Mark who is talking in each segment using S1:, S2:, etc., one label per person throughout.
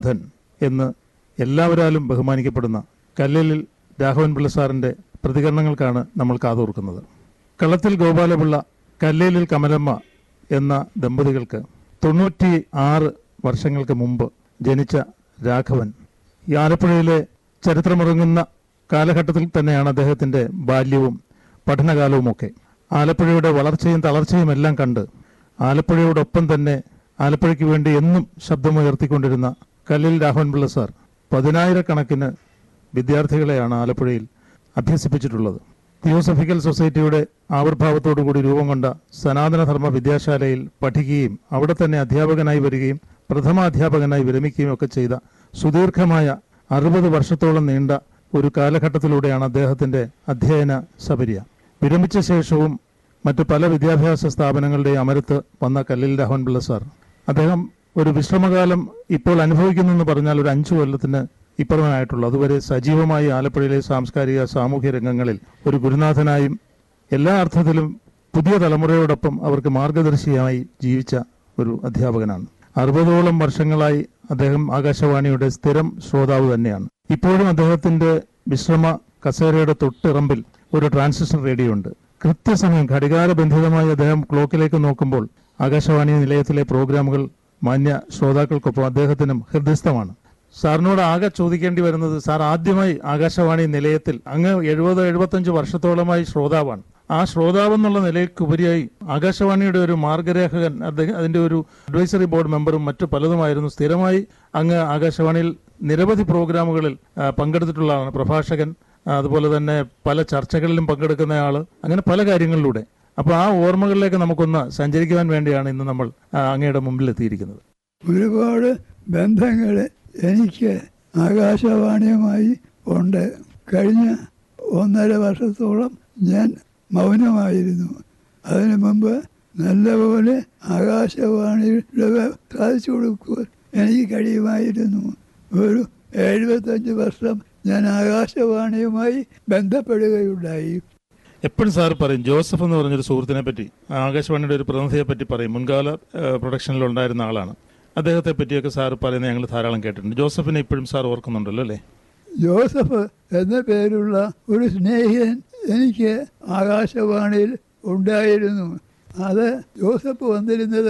S1: ബുദ്ധൻ എന്ന് എല്ലാവരാലും ബഹുമാനിക്കപ്പെടുന്ന കല്ലേലിൽ രാഘവൻ പിള്ള സാറിന്റെ പ്രതികരണങ്ങൾക്കാണ് നമ്മൾ കാതോർക്കുന്നത് കളത്തിൽ ഗോപാലപിള്ള കല്ലേലിൽ കമലമ്മ എന്ന ദമ്പതികൾക്ക് തൊണ്ണൂറ്റി ആറ് വർഷങ്ങൾക്ക് മുമ്പ് ജനിച്ച രാഘവൻ ഈ ആലപ്പുഴയിലെ ചരിത്രമിറങ്ങുന്ന കാലഘട്ടത്തിൽ തന്നെയാണ് അദ്ദേഹത്തിന്റെ ബാല്യവും പഠനകാലവുമൊക്കെ ആലപ്പുഴയുടെ വളർച്ചയും തളർച്ചയും എല്ലാം കണ്ട് ആലപ്പുഴയോടൊപ്പം തന്നെ ആലപ്പുഴയ്ക്ക് വേണ്ടി എന്നും ശബ്ദമുയർത്തിക്കൊണ്ടിരുന്ന കല്ലിൽ രാഘവൻ പിള്ള സാർ പതിനായിരക്കണക്കിന് വിദ്യാർത്ഥികളെയാണ് ആലപ്പുഴയിൽ അഭ്യസിപ്പിച്ചിട്ടുള്ളത് തിയോസഫിക്കൽ സൊസൈറ്റിയുടെ ആവിർഭാവത്തോടുകൂടി രൂപം കൊണ്ട സനാതനധർമ്മ വിദ്യാശാലയിൽ പഠിക്കുകയും അവിടെ തന്നെ അധ്യാപകനായി വരികയും പ്രഥമ അധ്യാപകനായി വിരമിക്കുകയും ഒക്കെ ചെയ്ത സുദീർഘമായ അറുപത് വർഷത്തോളം നീണ്ട ഒരു കാലഘട്ടത്തിലൂടെയാണ് അദ്ദേഹത്തിന്റെ അധ്യയന സബരിയ വിരമിച്ച ശേഷവും മറ്റു പല വിദ്യാഭ്യാസ സ്ഥാപനങ്ങളുടെയും അമരത്ത് വന്ന കല്ലിൽ രാഘവൻ പിള്ള സാർ അദ്ദേഹം ഒരു വിശ്രമകാലം ഇപ്പോൾ അനുഭവിക്കുന്നു എന്ന് പറഞ്ഞാൽ ഒരു അഞ്ചു കൊല്ലത്തിന് ഇപ്പുറമായിട്ടുള്ളൂ അതുവരെ സജീവമായി ആലപ്പുഴയിലെ സാംസ്കാരിക സാമൂഹ്യ രംഗങ്ങളിൽ ഒരു ഗുരുനാഥനായും എല്ലാ അർത്ഥത്തിലും പുതിയ തലമുറയോടൊപ്പം അവർക്ക് മാർഗദർശിയായി ജീവിച്ച ഒരു അധ്യാപകനാണ് അറുപതോളം വർഷങ്ങളായി അദ്ദേഹം ആകാശവാണിയുടെ സ്ഥിരം ശ്രോതാവ് തന്നെയാണ് ഇപ്പോഴും അദ്ദേഹത്തിന്റെ വിശ്രമ കസേരയുടെ തൊട്ടിറമ്പിൽ ഒരു ട്രാൻസിസ്റ്റർ റേഡിയോ ഉണ്ട് കൃത്യസമയം ഘടികാരബന്ധിതമായി അദ്ദേഹം ക്ലോക്കിലേക്ക് നോക്കുമ്പോൾ ആകാശവാണി നിലയത്തിലെ പ്രോഗ്രാമുകൾ മാന്യ ശ്രോതാക്കൾക്കൊപ്പം അദ്ദേഹത്തിനും ഹൃദയസ്ഥമാണ് സാറിനോട് ആകെ ചോദിക്കേണ്ടി വരുന്നത് സാർ ആദ്യമായി ആകാശവാണി നിലയത്തിൽ അങ്ങ് എഴുപത് എഴുപത്തഞ്ച് വർഷത്തോളമായി ശ്രോതാവാണ് ആ ശ്രോതാവ് എന്നുള്ള നിലയ്ക്കുപരിയായി ആകാശവാണിയുടെ ഒരു മാർഗരേഖകൻ അദ്ദേഹം അതിന്റെ ഒരു അഡ്വൈസറി ബോർഡ് മെമ്പറും മറ്റു പലതുമായിരുന്നു സ്ഥിരമായി അങ്ങ് ആകാശവാണിയിൽ നിരവധി പ്രോഗ്രാമുകളിൽ ആ, പങ്കെടുത്തിട്ടുള്ളതാണ് പ്രഭാഷകൻ ആ, അതുപോലെ തന്നെ പല ചർച്ചകളിലും പങ്കെടുക്കുന്നയാള് അങ്ങനെ പല കാര്യങ്ങളിലൂടെ അപ്പോൾ ആ ഓർമ്മകളിലേക്ക് നമുക്കൊന്ന് സഞ്ചരിക്കുവാൻ വേണ്ടിയാണ് ഇന്ന് നമ്മൾ ആ, അങ്ങയുടെ മുമ്പിൽ എത്തിയിരിക്കുന്നത്
S2: ഒരുപാട് ബന്ധങ്ങൾ എനിക്ക് ആകാശവാണിയുമായി ഉണ്ട് കഴിഞ്ഞ ഒന്നര വർഷത്തോളം ഞാൻ മൗനമായിരുന്നു അതിനു മുമ്പ് നല്ലപോലെ ആകാശവാണിയുടെ സാധിച്ചു കൊടുക്കുവാൻ എനിക്ക് കഴിയുമായിരുന്നു ഒരു എഴുപത്തഞ്ച് വർഷം ഞാൻ ആകാശവാണിയുമായി ബന്ധപ്പെടുകയുണ്ടായി
S1: എപ്പോഴും സാർ പറയും ജോസഫ് എന്ന് പറഞ്ഞൊരു സുഹൃത്തിനെ പറ്റി ആകാശവാണിയുടെ ഒരു പ്രതിനിധിയെ പറ്റി പറയും മുൻകാല ഏഹ്, പ്രൊഡക്ഷനിൽ ഉണ്ടായിരുന്ന ആളാണ് അദ്ദേഹത്തെ പറ്റിയൊക്കെ സാർ പറയുന്നത് ഞങ്ങൾ ധാരാളം കേട്ടിട്ടുണ്ട് ജോസഫിനെ ഇപ്പോഴും സാർ ഓർക്കുന്നുണ്ടല്ലോ അല്ലേ
S2: ജോസഫ് എന്ന പേരുള്ള ഒരു സ്നേഹിതൻ എനിക്ക് ആകാശവാണിയിൽ ഉണ്ടായിരുന്നു അത് ജോസഫ് വന്നിരുന്നത്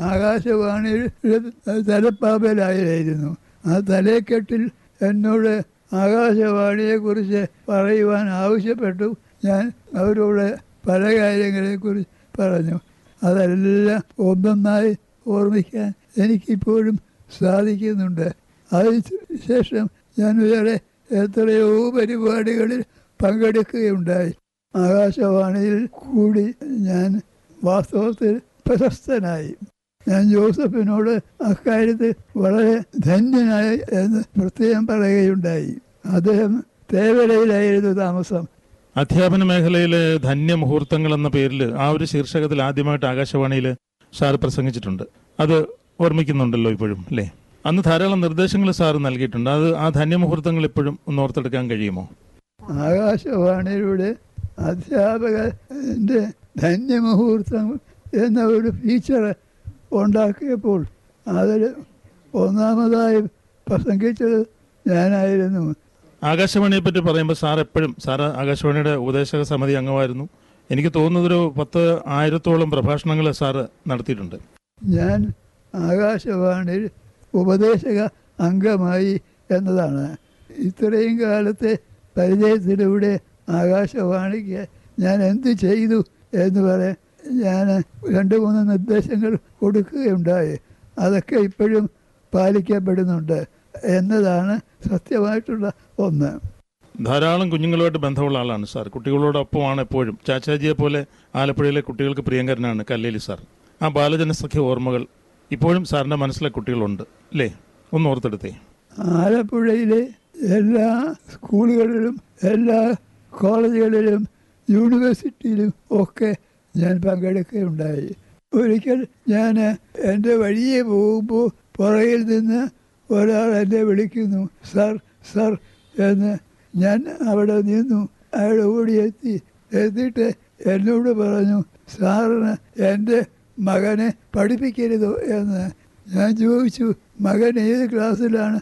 S2: ആകാശവാണിയുടെ തലപ്പാപ്പലായിരുന്നു ആ തലേക്കെട്ടിൽ എന്നോട് ആകാശവാണിയെക്കുറിച്ച് പറയുവാൻ ആവശ്യപ്പെട്ടു ഞാൻ അവരോട് പല കാര്യങ്ങളെക്കുറിച്ച് പറഞ്ഞു അതെല്ലാം ഒന്നൊന്നായി ഓർമ്മിക്കാൻ എനിക്കിപ്പോഴും സാധിക്കുന്നുണ്ട് അതിന് ശേഷം ഞാൻ വേറെ എത്രയോ പരിപാടികളിൽ പങ്കെടുക്കുകയുണ്ടായി ആകാശവാണിയിൽ കൂടി ഞാൻ വാസ്തവത്തിൽ പ്രശസ്തനായി ഞാൻ ജോസഫിനോട് അക്കാര്യത്തിൽ വളരെ ധന്യനായി എന്ന് പ്രത്യേകം പറയുകയുണ്ടായി അദ്ദേഹം തേവലയിലായിരുന്നു താമസം
S1: അധ്യാപന മേഖലയിലെ ധന്യമുഹൂർത്തങ്ങൾ എന്ന പേരിൽ ആ ഒരു ശീർഷകത്തിൽ ആദ്യമായിട്ട് ആകാശവാണിയിൽ സാർ പ്രസംഗിച്ചിട്ടുണ്ട് അത് ഓർമ്മിക്കുന്നുണ്ടല്ലോ ഇപ്പോഴും അല്ലേ അന്ന് ധാരാളം നിർദ്ദേശങ്ങൾ സാർ നൽകിയിട്ടുണ്ട് അത് ആ ധന്യമുഹൂർത്തങ്ങൾ ഇപ്പോഴും ഒന്ന് ഓർത്തെടുക്കാൻ കഴിയുമോ
S2: ആകാശവാണിയുടെ അധ്യാപകൻ്റെ ധന്യമുഹൂർത്തം എന്ന ഒരു ഫീച്ചർ ഉണ്ടാക്കിയപ്പോൾ അതിൽ ഒന്നാമതായി പ്രസംഗിച്ചത് ഞാനായിരുന്നു
S1: ആകാശവാണിയെ പറ്റി പറയുമ്പോൾ സാർ എപ്പോഴും സാർ ആകാശവാണിയുടെ ഉപദേശക സമിതി അംഗമായിരുന്നു എനിക്ക് തോന്നുന്നത് ഒരു പത്ത് ആയിരത്തോളം പ്രഭാഷണങ്ങൾ സാറ് നടത്തിയിട്ടുണ്ട്
S2: ഞാൻ ആകാശവാണിയിൽ ഉപദേശക അംഗമായി എന്നതാണ് ഇത്രയും കാലത്തെ പരിചയത്തിലൂടെ ആകാശവാണിക്ക് ഞാൻ എന്ത് ചെയ്തു എന്ന് പറയാൻ ഞാൻ രണ്ട് മൂന്ന് നിർദ്ദേശങ്ങൾ കൊടുക്കുകയുണ്ടായി അതൊക്കെ ഇപ്പോഴും പാലിക്കപ്പെടുന്നുണ്ട് എന്നതാണ് സത്യമായിട്ടുള്ള ഒന്ന്
S1: ധാരാളം കുഞ്ഞുങ്ങളുമായിട്ട് ബന്ധമുള്ള ആളാണ് സാർ കുട്ടികളോടൊപ്പമാണ് എപ്പോഴും ചാച്ചാജിയെ പോലെ ആലപ്പുഴയിലെ കുട്ടികൾക്ക് പ്രിയങ്കരനാണ് കല്ലേലി സാർ ആ ബാലജനസഖ്യ ഓർമ്മകൾ ഇപ്പോഴും സാറിന്റെ മനസ്സിലെ കുട്ടികളുണ്ട് അല്ലേ ഒന്ന് ഓർത്തെടുത്തേ
S2: ആലപ്പുഴയിലെ എല്ലാ സ്കൂളുകളിലും എല്ലാ കോളേജുകളിലും യൂണിവേഴ്സിറ്റിയിലും ഒക്കെ ഞാൻ പങ്കെടുക്കുകയുണ്ടായി ഒരിക്കൽ ഞാൻ എൻ്റെ വഴിയെ പോകുമ്പോൾ പുറകിൽ നിന്ന് ഒരാൾ എന്നെ വിളിക്കുന്നു സർ സർ എന്ന് ഞാൻ അവിടെ നിന്നു അയാൾ ഓടിയെത്തി എത്തിയിട്ട് എന്നോട് പറഞ്ഞു സാറിന് എൻ്റെ മകനെ പഠിപ്പിക്കരുതോ എന്ന് ഞാൻ ചോദിച്ചു മകൻ ഏത് ക്ലാസ്സിലാണ്